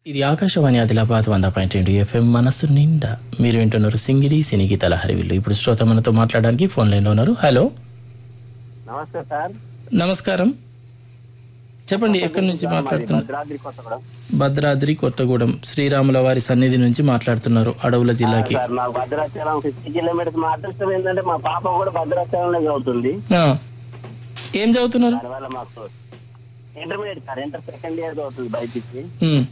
ఇది ఆకాశవాణి ఆదిలాబాద్ వంద పాయింట్ రెండు ఎఫ్ఎం మనస్సు నిండా మీరు వింటున్నారు సింగిడి సినీ గీతాల హరివిల్లు ఇప్పుడు శ్రోత మనతో మాట్లాడడానికి ఫోన్ లైన్లో ఉన్నారు హలో నమస్తే సార్ నమస్కారం చెప్పండి ఎక్కడి నుంచి మాట్లాడుతున్నారు భద్రాద్రి కొత్తగూడెం భద్రాద్రి కొత్తగూడెం శ్రీరాముల వారి సన్నిధి నుంచి మాట్లాడుతున్నారు అడవుల జిల్లాకి సార్ నాకు భద్రాచలం ఫిఫ్టీ కిలోమీటర్స్ మా అదృష్టం ఏంటంటే మా పాప కూడా భద్రాచలంలో చదువుతుంది ఆ. ఏం చదువుతున్నారు దానివల్ల మాకు intermediate sir inter second year చదువుతుంది బయటికి ఉమ్,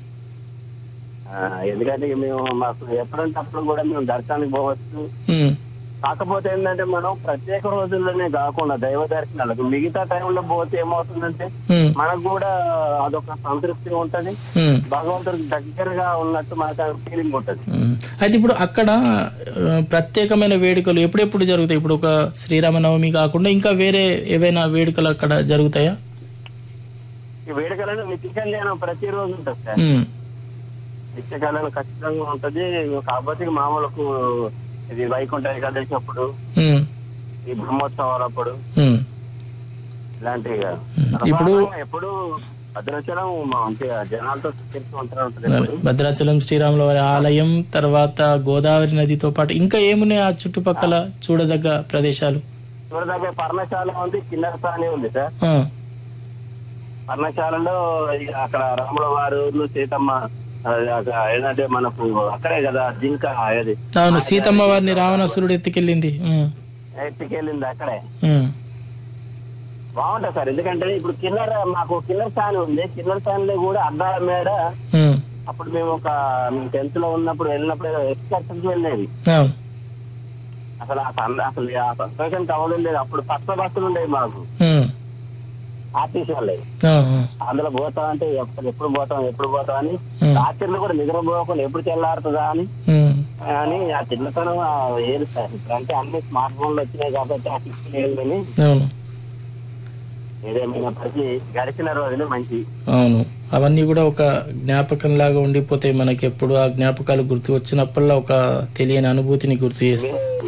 ఎందుకంటే మేము మాకు ఎప్పుడంటే అప్పుడు కూడా మేము దర్శనానికి పోవచ్చు ఉమ్, కాకపోతే ఏంటంటే మనం ప్రత్యేక రోజుల్లోనే కాకుండా దైవ దర్శనాలకు మిగతా టైంలో పోతే ఏమవుతుందంటే ఉమ్, మనకు కూడా అదొక సంతృప్తి ఉంటది ఉమ్, భగవంతుడికి దగ్గరగా ఉన్నట్టు మనకు ఫీలింగ్ ఉంటది ఉమ్. అయితే ఇప్పుడు అక్కడ ఆ, ప్రత్యేకమైన వేడుకలు ఎప్పుడెప్పుడు జరుగుతాయి ఇప్పుడు ఒక శ్రీరామనవమి కాకుండా ఇంకా వేరే ఏవైనా వేడుకలు అక్కడ జరుగుతాయా ఈ వేడుకలను నిత్య కళ్యాణం ప్రతిరోజు ఉంటుంది సార్ ఉమ్, నిత్య కళ్యాణం ఖచ్చితంగా ఉంటది కాకపోతే ఇక మామూలకు ఇది వైకుంఠ ఏకాదశి అప్పుడు ఉమ్, ఈ బ్రహ్మోత్సవాలు అప్పుడు ఉమ్. ఇలాంటివి ఇక. ఇప్పుడు సాధారణంగా ఎప్పుడు భద్రాచలం మంచిగా జనాలతో తిరుగుతూ ఉంటారు ఉంటుంది ఎప్పుడు. భద్రాచలం శ్రీరాముల వారి ఆలయం తర్వాత గోదావరి నదితో పాటు ఇంకా ఏమున్నాయి ఆ చుట్టుపక్కల చూడదగ్గ ప్రదేశాలు చూడదగ్గ పర్ణశాల ఉంది కిన్నరసాని ఉంది సార్ ఆ, పర్ణశాలలో ఇక అక్కడ రాముల వారు సీతమ్మ అది అక్కడ ఏంటంటే మనకు అక్కడే కదా జింక అది అవును సీతమ్మ వారిని రావణాసురుడు ఎత్తుకెళ్ళింది ఉమ్, ఎత్తుకెళ్ళింది అక్కడే ఉమ్, బాగుంటుంది సార్ ఎందుకంటే ఇప్పుడు కిన్నర్ మాకు కిన్నర్ ఫ్యాన్ ఉంది కిన్నర్ ఫ్యాన్ లో కూడా అద్దాల మేడ ఉమ్, అప్పుడు మేము ఒక టెన్త్ లో ఉన్నప్పుడు వెళ్ళినప్పుడు ఎక్స్కర్షన్ వెళ్ళేది అవును అసలు ఆ సంద- అసలు ఆ సంతోషం కావడం లేదు అప్పుడు పచ్చ బస్సులు ఉండేవి మాకు ఉమ్, ఆర్టీసీ వాళ్ళవి ఆ, ఆ, అందులో పోతాం అంటే ఎప్పుడు ఎప్పుడు పోతాం ఎప్పుడు పోతాం అని ఉమ్, రాత్రిలో కూడా నిద్రపోకుండా ఎప్పుడు తెల్లారుతుందా అని ఉమ్, అని ఆ చిన్నతనం ఆ ఏది సార్ ఇప్పుడు అంటే అన్ని స్మార్ట్ ఫోన్లు వచ్చినాయి కాబట్టి ఆ పిచ్చి లేదు కానీ అవును ఏదేమైనప్పటికీ గడిచిన రోజులు మంచి అవును అవన్నీ కూడా ఒక జ్ఞాపకం లాగా ఉండిపోతాయి మనకి ఎప్పుడు ఆ జ్ఞాపకాలు గుర్తు వచ్చినప్పుడల్లా ఒక తెలియని అనుభూతిని గుర్తు చేస్తాయి